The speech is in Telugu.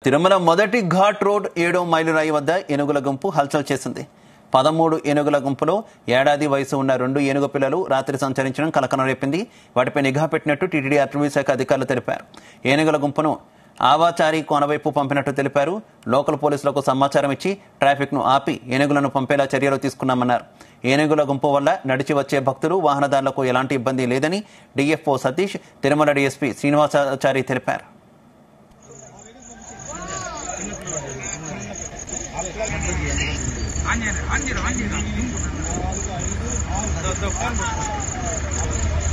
తిరుమల మొదటి ఘాట్ రోడ్ ఏడో మైలురాయి వద్ద ఏనుగుల గుంపు హల్చల్ చేసింది పదమూడు ఏనుగుల గుంపులో ఏడాది వయసు ఉన్న రెండు ఏనుగు పిల్లలు రాత్రి సంచరించడం కలకలం రేపింది వాటిపై నిఘా పెట్టినట్టు టీటీడీ అటవీ శాఖ అధికారులు తెలిపారు ఏనుగుల గుంపును ఆవాచారి కోనవైపు పంపినట్టు తెలిపారు లోకల్ పోలీసులకు సమాచారం ఇచ్చి ట్రాఫిక్ ను ఆపి ఏనుగులను పంపేలా చర్యలు తీసుకున్నామన్నారు ఏనుగుల గుంపు వల్ల నడిచి వచ్చే భక్తులు వాహనదారులకు ఎలాంటి ఇబ్బంది లేదని డిఎఫ్ఓ సతీష్ తిరుమల డీఎస్పీ శ్రీనివాసాచారి తెలిపారు ఆంజనేయ ఆంజనేయ ఆంజనేయ